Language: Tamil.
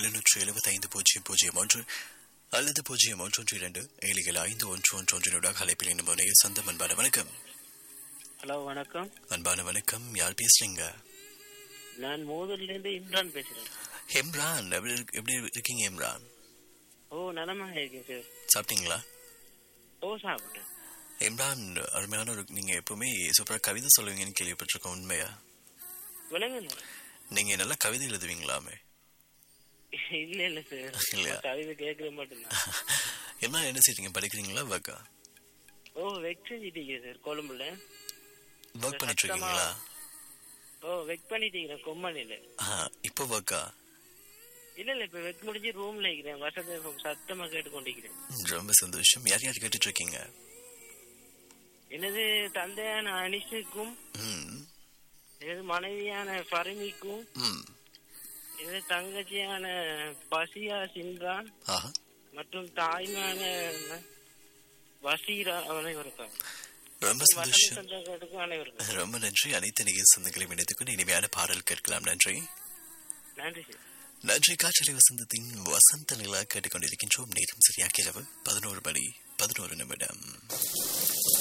எழுநூற்று எழுபத்தைந்து பூஜ்ஜியம் பூஜ்ஜியம் ஒன்று அல்லது பூஜ்ஜியம் ஒன்று இரண்டு ஏழு ஏழு ஐந்து ஒன்று ஒன்று ஒன்றினூடாக அழைப்பில் என்னும் முனையில் சொந்தம் அன்பான வணக்கம் ஹலோ வணக்கம் அன்பான வணக்கம் யார் பேசுறீங்க நான் மோதூர்ல இருந்து இம்ரான் பேசுறேன் எம்ரான் எப்படி இருக்கு- எப்படி இருக்கீங்க எம்ரான் ஓ நலமா இருக்கேன் சார் சாப்பிட்டீங்களா ஓ சாப்பிட்டேன் எம்ரான் அருமையான ஒரு நீங்க எப்பவுமே சூப்பரா கவிதை சொல்லுவீங்கன்னு கேள்விப்பட்டிருக்கோம் உண்மையா விளங்குங்க நீங்க நல்லா கவிதை எழுதுவீங்களாமே இல்ல இல்ல சார் இல்லையா? கவிதை கேட்கற மட்டும்தான் எம்ரான் என்ன செய்றீங்க படிக்கிறீங்களா ஒர்க்கா ஓ வெக் செஞ்சிட்டீங்க சார் கொழும்புல ஒர்க் பண்ணிட்டு இருக்கீங்களா ஓ வெக் பண்ணிட்டீங்க கொம்மனில ஆ, இப்போ ஒர்க்கா இல்ல இல்ல இப்ப வெக் முடிஞ்சு ரூம்ல இருக்கிறேன் வசதி சத்தமா கேட்டுக்கொண்டிருக்கிறேன் ரொம்ப சந்தோஷம் யார் யார் கேட்டுட்டு இருக்கீங்க எனது தந்தையான அனிஷுக்கும் ம் எனது மனைவியான ஃபரிமிக்கும் ம் எனது தங்கச்சியான பசியா சிம்ரான் ஆஹா மற்றும் தாய்மான வசீரா அனைவருக்கும் ரொம்ப சந்தோஷம் சொந்தங்களுக்கும் அனைவருக்கும் ரொம்ப நன்றி அனைத்து நிகழ் சொந்தங்களையும் இணைத்துக்கொண்டு இனிமையான பாடல் கேட்கலாம் நன்றி நன்றி சார் நன்றி காற்றலை வசந்தத்தின் வசந்த நிலா கேட்டுக்கொண்டிருக்கின்றோம் நேரம் சரியாக இரவு பதினோரு மணி பதினோரு நிமிடம்